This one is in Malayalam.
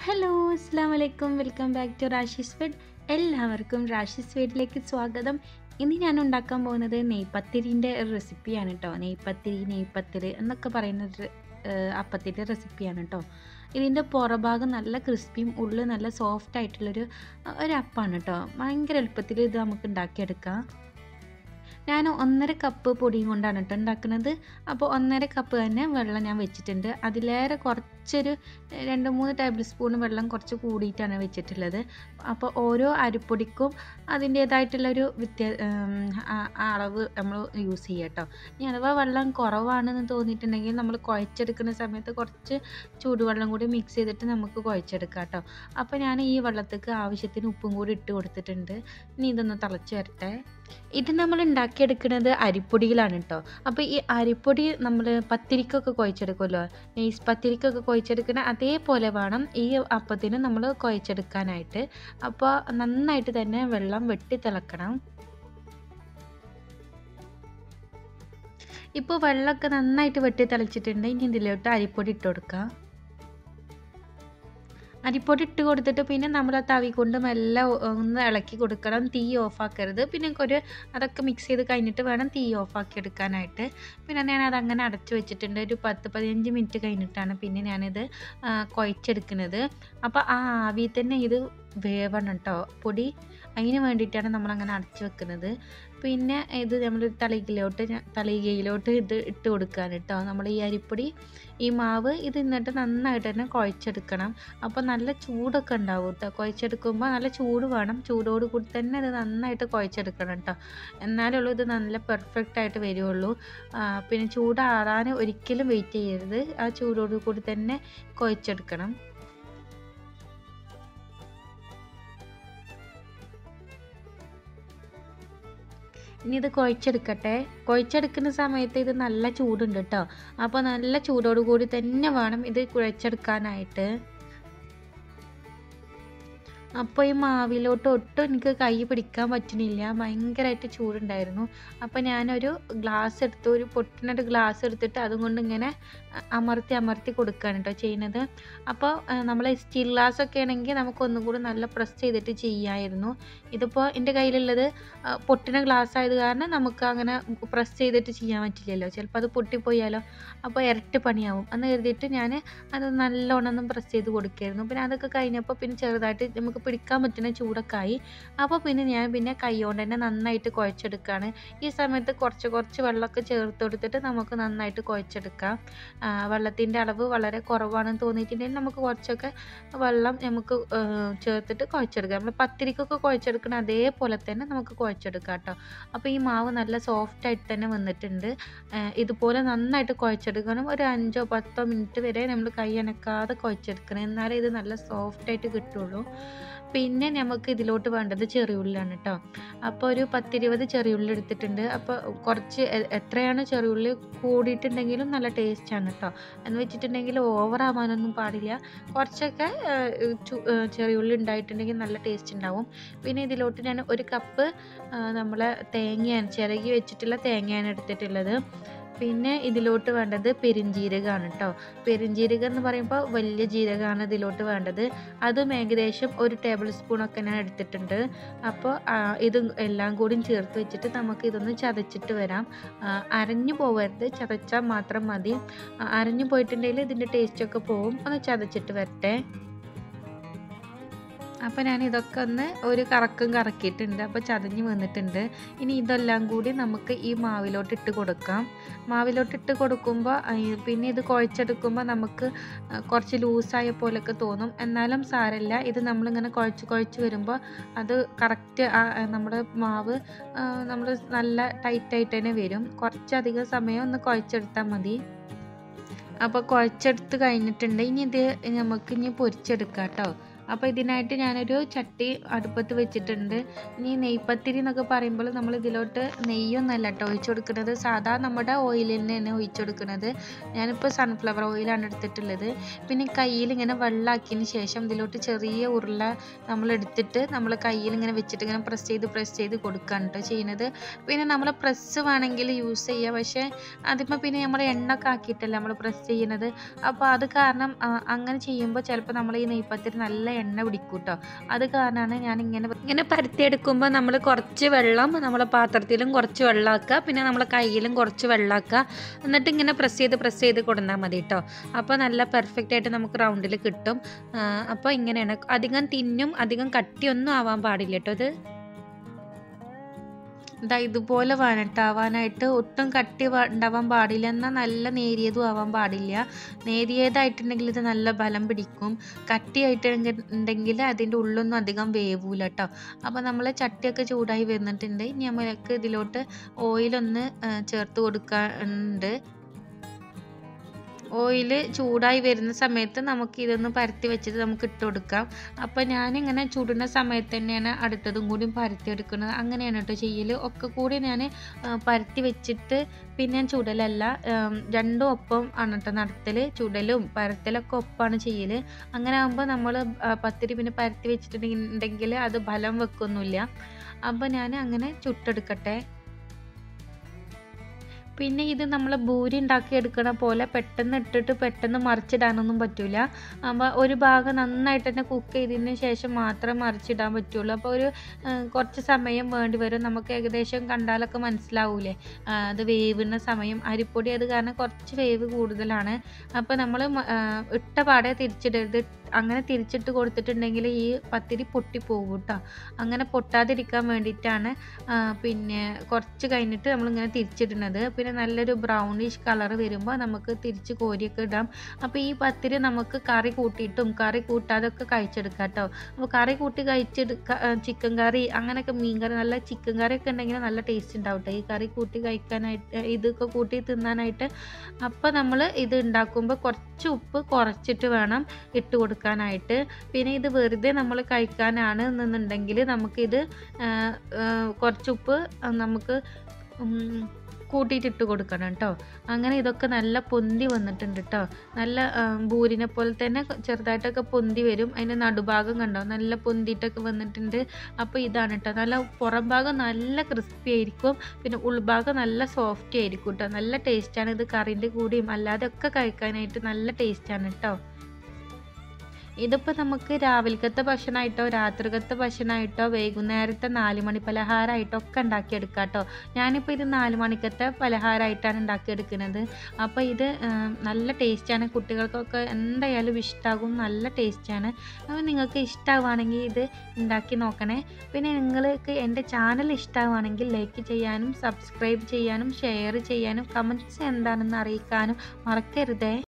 ഹലോ അസ്സാം വലൈക്കും welcome back to Rashi's food എല്ലാവർക്കും റാഷിസ് ഫുഡിലേക്ക് സ്വാഗതം ഇന്ന് ഞാൻ ഉണ്ടാക്കാൻ പോകുന്നത് നെയ്പത്തിരിൻ്റെ റെസിപ്പിയാണ് കേട്ടോ നെയ്പത്തിരി നെയ്പത്തിൽ എന്നൊക്കെ പറയുന്ന ഒരു അപ്പത്തിൻ്റെ റെസിപ്പിയാണ് കേട്ടോ ഇതിൻ്റെ പുറഭാഗം നല്ല ക്രിസ്പിയും ഉള്ളിൽ നല്ല സോഫ്റ്റ് ആയിട്ടുള്ളൊരു ഒരു അപ്പമാണ് കേട്ടോ ഭയങ്കര എളുപ്പത്തിൽ ഇത് നമുക്ക് ഉണ്ടാക്കിയെടുക്കാം ഞാൻ ഒന്നര കപ്പ് പൊടിയും കൊണ്ടാണ് കേട്ടോ ഉണ്ടാക്കുന്നത് അപ്പോൾ ഒന്നര കപ്പ് തന്നെ വെള്ളം ഞാൻ വെച്ചിട്ടുണ്ട് അതിലേറെ കുറച്ചൊരു രണ്ട് മൂന്ന് ടേബിൾ സ്പൂൺ വെള്ളം കുറച്ച് കൂടിയിട്ടാണ് വെച്ചിട്ടുള്ളത് അപ്പോൾ ഓരോ അരിപ്പൊടിക്കും അതിൻ്റേതായിട്ടുള്ളൊരു വ്യത്യാ അളവ് നമ്മൾ യൂസ് ചെയ്യുക കേട്ടോ ഇനി അഥവാ വെള്ളം കുറവാണെന്ന് തോന്നിയിട്ടുണ്ടെങ്കിൽ നമ്മൾ കുഴച്ചെടുക്കുന്ന സമയത്ത് കുറച്ച് ചൂടുവെള്ളം കൂടി മിക്സ് ചെയ്തിട്ട് നമുക്ക് കുഴച്ചെടുക്കാം കേട്ടോ അപ്പോൾ ഞാൻ ഈ വെള്ളത്തേക്ക് ആവശ്യത്തിന് ഉപ്പും കൂടി ഇട്ട് കൊടുത്തിട്ടുണ്ട് ഇനി ഇതൊന്ന് തിളച്ച് വരട്ടെ ഇത് നമ്മൾ ഉണ്ടാക്കിയെടുക്കുന്നത് അരിപ്പൊടിയിലാണ് കേട്ടോ അപ്പോൾ ഈ അരിപ്പൊടി നമ്മൾ പത്തിരിക്കൊക്കെ കുഴച്ചെടുക്കുമല്ലോ നെയ്സ് പത്തിരിക്കൊക്കെ കുഴച്ചെടുക്കുന്ന അതേപോലെ വേണം ഈ അപ്പത്തിന് നമ്മൾ കുഴച്ചെടുക്കാനായിട്ട് അപ്പോൾ നന്നായിട്ട് തന്നെ വെള്ളം വെട്ടി തിളക്കണം ഇപ്പോൾ വെള്ളമൊക്കെ നന്നായിട്ട് വെട്ടി തിളച്ചിട്ടുണ്ട് ഇനി ഇതിലോട്ട് അരിപ്പൊടി ഇട്ട് കൊടുക്കാം അരിപ്പൊടി ഇട്ട് കൊടുത്തിട്ട് പിന്നെ നമ്മൾ ആ തവി കൊണ്ട് മെല്ലെ ഒന്ന് ഇളക്കി കൊടുക്കണം തീ ഓഫാക്കരുത് പിന്നെ ഒരു അതൊക്കെ മിക്സ് ചെയ്ത് കഴിഞ്ഞിട്ട് വേണം തീ ഓഫാക്കി എടുക്കാനായിട്ട് പിന്നെ ഞാൻ അതങ്ങനെ അടച്ചു വെച്ചിട്ടുണ്ട് ഒരു പത്ത് പതിനഞ്ച് മിനിറ്റ് കഴിഞ്ഞിട്ടാണ് പിന്നെ ഞാനിത് കുഴച്ചെടുക്കുന്നത് അപ്പോൾ ആ ആവിയിൽ തന്നെ ഇത് വേവണം കേട്ടോ പൊടി അതിന് വേണ്ടിയിട്ടാണ് നമ്മളങ്ങനെ അടച്ചു വെക്കുന്നത് പിന്നെ ഇത് നമ്മൾ തളികയിലോട്ട് തളികയിലോട്ട് ഇത് ഇട്ട് കൊടുക്കാൻ കേട്ടോ നമ്മൾ ഈ അരിപ്പൊടി ഈ മാവ് ഇത് എന്നിട്ട് നന്നായിട്ട് തന്നെ കുഴച്ചെടുക്കണം അപ്പോൾ നല്ല ചൂടൊക്കെ ഉണ്ടാവും കേട്ടോ കുഴച്ചെടുക്കുമ്പോൾ നല്ല ചൂട് വേണം ചൂടോട് കൂടി തന്നെ ഇത് നന്നായിട്ട് കുഴച്ചെടുക്കണം കേട്ടോ എന്നാലുള്ളൂ ഇത് നല്ല പെർഫെക്റ്റ് ആയിട്ട് വരുള്ളൂ പിന്നെ ചൂടാറാൻ ഒരിക്കലും വെയിറ്റ് ചെയ്യരുത് ആ ചൂടോട് കൂടി തന്നെ കുഴച്ചെടുക്കണം ഇനി ഇത് കുഴച്ചെടുക്കട്ടെ കുഴച്ചെടുക്കുന്ന സമയത്ത് ഇത് നല്ല ചൂടുണ്ട് കേട്ടോ അപ്പോൾ നല്ല ചൂടോട് കൂടി തന്നെ വേണം ഇത് കുഴച്ചെടുക്കാനായിട്ട് അപ്പോൾ ഈ മാവിലോട്ട് ഒട്ടും എനിക്ക് കൈ പിടിക്കാൻ പറ്റുന്നില്ല ഭയങ്കരമായിട്ട് ചൂടുണ്ടായിരുന്നു അപ്പോൾ ഞാനൊരു ഗ്ലാസ് എടുത്ത് ഒരു പൊട്ടിനൊരു ഗ്ലാസ് എടുത്തിട്ട് അതും കൊണ്ട് ഇങ്ങനെ അമർത്തി അമർത്തി കൊടുക്കുകയാണ് കേട്ടോ ചെയ്യുന്നത് അപ്പോൾ നമ്മൾ സ്റ്റീൽ ഗ്ലാസ് ഒക്കെ ആണെങ്കിൽ നമുക്ക് ഒന്നും കൂടി നല്ല പ്രസ് ചെയ്തിട്ട് ചെയ്യാമായിരുന്നു ഇതിപ്പോൾ എൻ്റെ കയ്യിലുള്ളത് പൊട്ടിന ഗ്ലാസ് ആയത് കാരണം നമുക്ക് അങ്ങനെ പ്രസ് ചെയ്തിട്ട് ചെയ്യാൻ പറ്റില്ലല്ലോ ചിലപ്പോൾ അത് പൊട്ടിപ്പോയാലോ അപ്പോൾ ഇരട്ടി പണിയാവും എന്ന് കരുതിയിട്ട് ഞാൻ അത് നല്ലോണം ഒന്നും പ്രസ് ചെയ്ത് കൊടുക്കുകയായിരുന്നു പിന്നെ അതൊക്കെ കഴിഞ്ഞപ്പോൾ പിന്നെ ചെറുതായിട്ട് നമുക്ക് പിടിക്കാൻ പറ്റുന്ന ചൂടൊക്കെ ആയി അപ്പോൾ പിന്നെ ഞാൻ പിന്നെ കൈ കൊണ്ട് തന്നെ നന്നായിട്ട് കുഴച്ചെടുക്കുകയാണ് ഈ സമയത്ത് കുറച്ച് കുറച്ച് വെള്ളമൊക്കെ ചേർത്ത് കൊടുത്തിട്ട് നമുക്ക് നന്നായിട്ട് കുഴച്ചെടുക്കാം വെള്ളത്തിൻ്റെ അളവ് വളരെ കുറവാണെന്ന് തോന്നിയിട്ടുണ്ടെങ്കിൽ നമുക്ക് കുറച്ചൊക്കെ വെള്ളം നമുക്ക് ചേർത്തിട്ട് കുഴച്ചെടുക്കാം നമ്മൾ പത്തിരിക്കൊക്കെ കുഴച്ചെടുക്കണ അതേപോലെ തന്നെ നമുക്ക് കുഴച്ചെടുക്കാം കേട്ടോ അപ്പോൾ ഈ മാവ് നല്ല സോഫ്റ്റ് ആയിട്ട് തന്നെ വന്നിട്ടുണ്ട് ഇതുപോലെ നന്നായിട്ട് കുഴച്ചെടുക്കണം ഒരു അഞ്ചോ പത്തോ മിനിറ്റ് വരെ നമ്മൾ കൈ അനക്കാതെ കുഴച്ചെടുക്കണം എന്നാലേ ഇത് നല്ല സോഫ്റ്റ് ആയിട്ട് കിട്ടുള്ളൂ പിന്നെ നമുക്ക് ഇതിലോട്ട് വേണ്ടത് ചെറിയുള്ളിയാണ് കേട്ടോ അപ്പോൾ ഒരു പത്തിരുപത് ചെറിയുള്ളി എടുത്തിട്ടുണ്ട് അപ്പോൾ കുറച്ച് എത്രയാണ് ചെറിയുള്ളി കൂടിയിട്ടുണ്ടെങ്കിലും നല്ല ടേസ്റ്റാണ് കേട്ടോ എന്ന് വെച്ചിട്ടുണ്ടെങ്കിൽ ഓവർ ആവാനൊന്നും പാടില്ല കുറച്ചൊക്കെ ചെറിയുള്ളി ഉണ്ടായിട്ടുണ്ടെങ്കിൽ നല്ല ടേസ്റ്റ് ഉണ്ടാവും പിന്നെ ഇതിലോട്ട് ഞാൻ ഒരു കപ്പ് നമ്മൾ തേങ്ങയാണ് ചിരകി വെച്ചിട്ടുള്ള തേങ്ങയാണ് എടുത്തിട്ടുള്ളത് പിന്നെ ഇതിലോട്ട് വേണ്ടത് പെരിഞ്ജീരകമാണ് കേട്ടോ പെരിഞ്ജീരകം എന്ന് പറയുമ്പോൾ വലിയ ജീരകമാണ് ഇതിലോട്ട് വേണ്ടത് അതും ഏകദേശം ഒരു ടേബിൾ സ്പൂണൊക്കെ ഞാൻ എടുത്തിട്ടുണ്ട് അപ്പോൾ ഇത് എല്ലാം കൂടി ചേർത്ത് വെച്ചിട്ട് നമുക്ക് ഇതൊന്ന് ചതച്ചിട്ട് വരാം അരഞ്ഞു പോകരുത് ചതച്ചാൽ മാത്രം മതി അരഞ്ഞു പോയിട്ടുണ്ടെങ്കിൽ ഇതിൻ്റെ ടേസ്റ്റൊക്കെ പോവും ഒന്ന് ചതച്ചിട്ട് വരട്ടെ അപ്പോൾ ഞാൻ ഇതൊക്കെ ഒന്ന് ഒരു കറക്കും കറക്കിയിട്ടുണ്ട് അപ്പോൾ ചതഞ്ഞ് വന്നിട്ടുണ്ട് ഇനി ഇതെല്ലാം കൂടി നമുക്ക് ഈ മാവിലോട്ട് ഇട്ട് കൊടുക്കാം മാവിലോട്ട് ഇട്ട് കൊടുക്കുമ്പോൾ പിന്നെ ഇത് കുഴച്ചെടുക്കുമ്പോൾ നമുക്ക് കുറച്ച് ലൂസായ പോലെയൊക്കെ തോന്നും എന്നാലും സാരമില്ല ഇത് നമ്മളിങ്ങനെ കുഴച്ച് കുഴച്ച് വരുമ്പോൾ അത് കറക്റ്റ് നമ്മുടെ മാവ് നമ്മൾ നല്ല ടൈറ്റായിട്ട് തന്നെ വരും കുറച്ചധികം സമയം ഒന്ന് കുഴച്ചെടുത്താൽ മതി അപ്പോൾ കുഴച്ചെടുത്ത് കഴിഞ്ഞിട്ടുണ്ട് ഇനി ഇത് നമുക്ക് ഇനി പൊരിച്ചെടുക്കാം കേട്ടോ അപ്പോൾ ഇതിനായിട്ട് ഞാനൊരു ചട്ടി അടുപ്പത്ത് വെച്ചിട്ടുണ്ട് ഇനി നെയ്പത്തിരി എന്നൊക്കെ പറയുമ്പോൾ നമ്മൾ ഇതിലോട്ട് നെയ്യൊന്നല്ല കേട്ടോ ഒഴിച്ചു കൊടുക്കുന്നത് സാധാ നമ്മുടെ ഓയിൽ തന്നെയാണ് ഒഴിച്ചു കൊടുക്കുന്നത് ഞാനിപ്പോൾ സൺഫ്ലവർ ഓയിലാണ് എടുത്തിട്ടുള്ളത് പിന്നെ കയ്യിൽ ഇങ്ങനെ വെള്ളമാക്കിയതിന് ശേഷം ഇതിലോട്ട് ചെറിയ ഉരുള നമ്മൾ എടുത്തിട്ട് നമ്മൾ കയ്യിൽ ഇങ്ങനെ വെച്ചിട്ട് ഇങ്ങനെ പ്രസ് ചെയ്ത് പ്രസ് ചെയ്ത് കൊടുക്കുകയാണ് കേട്ടോ ചെയ്യുന്നത് പിന്നെ നമ്മൾ പ്രസ് വേണമെങ്കിൽ യൂസ് ചെയ്യുക പക്ഷേ അതിപ്പോൾ പിന്നെ നമ്മൾ എണ്ണ ഒക്കെ ആക്കിയിട്ടല്ലേ നമ്മൾ പ്രസ് ചെയ്യുന്നത് അപ്പോൾ അത് കാരണം ആ, അങ്ങനെ ചെയ്യുമ്പോൾ ചിലപ്പോൾ നമ്മൾ ഈ നെയ്പ്പത്തിൽ നല്ല എണ്ണ പിടിക്കും കേട്ടോ അത് കാരണമാണ് ഞാൻ ഇങ്ങനെ ഇങ്ങനെ പരത്തിയെടുക്കുമ്പോൾ നമ്മൾ കുറച്ച് വെള്ളം നമ്മളെ പാത്രത്തിലും കുറച്ച് വെള്ളമാക്കുക പിന്നെ നമ്മളെ കയ്യിലും കുറച്ച് വെള്ളമാക്കുക എന്നിട്ട് ഇങ്ങനെ പ്രസ് ചെയ്ത് പ്രസ് ചെയ്ത് കൊടുന്നാൽ മതി കേട്ടോ അപ്പോൾ നല്ല പെർഫെക്റ്റ് ആയിട്ട് നമുക്ക് റൗണ്ടിൽ കിട്ടും ആ, അപ്പോൾ ഇങ്ങനെയാണ് അധികം തിന്നും അധികം കട്ടിയൊന്നും ആവാൻ പാടില്ല കേട്ടോ ഇത് ഇതാ ഇതുപോലെ വനട്ടാവാനായിട്ട് ഒട്ടും കട്ടി വ- ഉണ്ടാവാൻ പാടില്ല എന്നാൽ നല്ല നേരിയതും ആവാൻ പാടില്ല നേരിയതായിട്ടുണ്ടെങ്കിൽ ഇത് നല്ല ബലം പിടിക്കും കട്ടിയായിട്ട് ഉണ്ടെങ്കിൽ അതിൻ്റെ ഉള്ളൊന്നും അധികം വേവൂല കേട്ടോ അപ്പോൾ നമ്മൾ ചട്ടിയൊക്കെ ചൂടായി വന്നിട്ടുണ്ട് ഇനി നമ്മൾക്ക് ഇതിലോട്ട് ഓയിലൊന്ന് ആ, ചേർത്ത് കൊടുക്കാനുണ്ട് ഓയിൽ ചൂടായി വരുന്ന സമയത്ത് നമുക്ക് ഇതൊന്ന് പരത്തി വെച്ചിട്ട് നമുക്ക് ഇട്ട് കൊടുക്കാം അപ്പോൾ ഞാനിങ്ങനെ ചുടുന്ന സമയത്ത് തന്നെയാണ് അടുത്തതും കൂടി പരത്തി എടുക്കുന്നത് അങ്ങനെയാണ് കേട്ടോ ചെയ്യൽ ഒക്കെ കൂടി ഞാൻ പരത്തി വെച്ചിട്ട് പിന്നെ ഞാൻ ചുടലല്ല ഉം, രണ്ടും ഒപ്പം ആണ് കേട്ടോ നടത്തൽ ചുടലും പരത്തലൊക്കെ ഒപ്പമാണ് ചെയ്യൽ അങ്ങനെ ആകുമ്പോൾ നമ്മൾ പത്തിരി പിന്നെ പരത്തി വെച്ചിട്ടുണ്ടെങ്കിൽ അത് ബലം വെക്കൊന്നുമില്ല അപ്പോൾ ഞാൻ അങ്ങനെ ചുട്ടെടുക്കട്ടെ പിന്നെ ഇത് നമ്മൾ ഭൂരി ഉണ്ടാക്കി എടുക്കണ പോലെ പെട്ടെന്ന് ഇട്ടിട്ട് പെട്ടെന്ന് മറിച്ചിടാനൊന്നും പറ്റില്ല അപ്പോൾ ഒരു ഭാഗം നന്നായിട്ട് തന്നെ കുക്ക് ചെയ്തതിന് ശേഷം മാത്രമേ മറിച്ചിടാൻ പറ്റുള്ളൂ അപ്പോൾ ഒരു ആ, കുറച്ച് സമയം വേണ്ടി വരും നമുക്ക് ഏകദേശം കണ്ടാലൊക്കെ മനസ്സിലാവൂലേ ആ, അത് വേവുന്ന സമയം അരിപ്പൊടി അത് കാരണം കുറച്ച് വേവ് കൂടുതലാണ് അപ്പോൾ നമ്മൾ ഇട്ട പാടെ തിരിച്ചിടരുത് അങ്ങനെ തിരിച്ചിട്ട് കൊടുത്തിട്ടുണ്ടെങ്കിൽ ഈ പത്തിരി പൊട്ടിപ്പോകും കേട്ടോ അങ്ങനെ പൊട്ടാതിരിക്കാൻ വേണ്ടിയിട്ടാണ് ആ, പിന്നെ കുറച്ച് കഴിഞ്ഞിട്ട് നമ്മളിങ്ങനെ തിരിച്ചിടുന്നത് പിന്നെ നല്ലൊരു ബ്രൗണിഷ് കളർ വരുമ്പോൾ നമുക്ക് തിരിച്ച് കോരിയൊക്കെ ഇടാം അപ്പോൾ ഈ പത്തിരി നമുക്ക് കറി കൂട്ടിയിട്ടും കറി കൂട്ടാതൊക്കെ കഴിച്ചെടുക്കാം കേട്ടോ അപ്പോൾ കറി കൂട്ടി കഴിച്ചെടുക്കുക ചിക്കൻ കറി അങ്ങനെയൊക്കെ മീൻ കറി നല്ല ചിക്കൻ കറിയൊക്കെ ഉണ്ടെങ്കിൽ നല്ല ടേസ്റ്റ് ഉണ്ടാവും കേട്ടോ ഈ കറി കൂട്ടി കഴിക്കാനായിട്ട് ഇതൊക്കെ കൂട്ടി തിന്നാനായിട്ട് അപ്പോൾ നമ്മൾ ഇത് ഉണ്ടാക്കുമ്പോൾ കുറച്ച് ഉപ്പ് കുറച്ചിട്ട് വേണം ഇട്ട് കൊടുക്കാനായിട്ട് പിന്നെ ഇത് വെറുതെ നമ്മൾ കഴിക്കാനാണ് എന്നുണ്ടെങ്കിൽ നമുക്കിത് ആ, ആ, കുറച്ച് ഉപ്പ് ആ, നമുക്ക് ഉം, കൂട്ടിയിട്ട് ഇട്ട് കൊടുക്കണം കേട്ടോ അങ്ങനെ ഇതൊക്കെ നല്ല പൊന്തി വന്നിട്ടുണ്ട് കേട്ടോ നല്ല ആ, ഭൂരിനെ പോലെ തന്നെ ചെറുതായിട്ടൊക്കെ പൊന്തി വരും അതിൻ്റെ നടുഭാഗം കണ്ടോ നല്ല പൊന്തിയിട്ടൊക്കെ വന്നിട്ടുണ്ട് അപ്പോൾ ഇതാണ് കേട്ടോ നല്ല പുറം ഭാഗം നല്ല ക്രിസ്പി ആയിരിക്കും പിന്നെ ഉൾഭാഗം നല്ല സോഫ്റ്റ് ആയിരിക്കും കേട്ടോ നല്ല ടേസ്റ്റാണ് ഇത് കറിൻ്റെ കൂടിയും അല്ലാതെ ഒക്കെ കഴിക്കാനായിട്ട് നല്ല ടേസ്റ്റാണ് കേട്ടോ ഇതിപ്പോൾ നമുക്ക് രാവിലത്തെ ഭക്ഷണമായിട്ടോ രാത്രികത്തെ ഭക്ഷണമായിട്ടോ വൈകുന്നേരത്തെ നാല് മണി പലഹാരമായിട്ടോ ഒക്കെ ഉണ്ടാക്കിയെടുക്കാം കേട്ടോ ഞാനിപ്പോൾ ഇത് നാല് മണിക്കത്തെ പലഹാരമായിട്ടാണ് ഉണ്ടാക്കിയെടുക്കുന്നത് അപ്പോൾ ഇത് ആ, നല്ല ടേസ്റ്റാണ് കുട്ടികൾക്കൊക്കെ എന്തായാലും ഇഷ്ടമാകും നല്ല ടേസ്റ്റാണ് അപ്പോൾ നിങ്ങൾക്ക് ഇഷ്ടമാവുകയാണെങ്കിൽ ഇത് ഉണ്ടാക്കി നോക്കണേ പിന്നെ നിങ്ങൾക്ക് എൻ്റെ ചാനൽ ഇഷ്ടമാവുകയാണെങ്കിൽ ലൈക്ക് ചെയ്യാനും സബ്സ്ക്രൈബ് ചെയ്യാനും ഷെയർ ചെയ്യാനും കമൻറ്റ്സ് എന്താണെന്ന് അറിയിക്കാനും മറക്കരുതേ